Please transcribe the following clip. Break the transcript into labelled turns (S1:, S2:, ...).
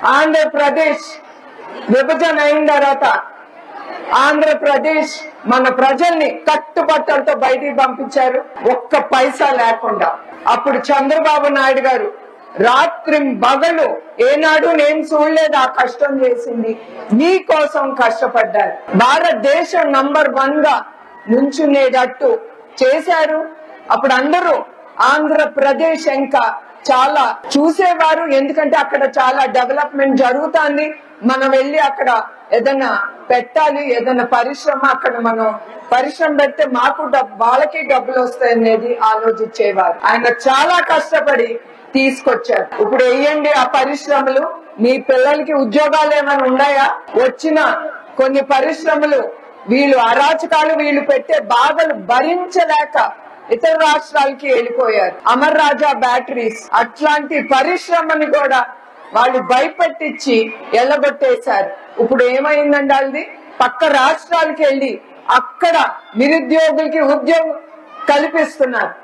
S1: ఆంధ్రప్రదేశ్ విభజన అయిన తర్వాత ఆంధ్రప్రదేశ్ మన ప్రజల్ని కట్టుబట్టలతో బయటికి పంపించారు ఒక్క పైసా లేకుండా అప్పుడు చంద్రబాబు నాయుడు గారు రాత్రి బగలు ఏనాడు నేను చూడలేదు ఆ కష్టం చేసింది మీ కోసం కష్టపడ్డారు భారతదేశం నంబర్ వన్ గా నుంచునేటట్టు చేశారు అప్పుడు అందరూ ఆంధ్రప్రదేశ్ ఇంకా చాలా చూసేవారు ఎందుకంటే అక్కడ చాలా డెవలప్మెంట్ జరుగుతుంది మనం వెళ్ళి అక్కడ ఏదైనా పెట్టాలి ఏదైనా పరిశ్రమ అక్కడ మనం పరిశ్రమ పెడితే మాకు డబ్- వాళ్ళకి డబ్బులు వస్తాయి అనేది ఆలోచించేవారు ఆయన చాలా కష్టపడి తీసుకొచ్చారు ఇప్పుడు వేయండి ఆ పరిశ్రమలు మీ పిల్లలకి ఉద్యోగాలు ఏమైనా ఉన్నాయా వచ్చిన కొన్ని పరిశ్రమలు వీళ్ళు అరాచకాలు వీళ్ళు పెట్టే బాధలు భరించలేక ఇతర రాష్ట్రాలకి వెళ్ళిపోయారు అమర్ రాజా బ్యాటరీస్ అట్లాంటి పరిశ్రమని కూడా వాళ్ళు భయపెట్టించి ఎల్లగొట్టేశారు ఇప్పుడు ఏమైందండి అది పక్క రాష్ట్రాలకి వెళ్ళి అక్కడ నిరుద్యోగులకి ఉద్యోగం కల్పిస్తున్నారు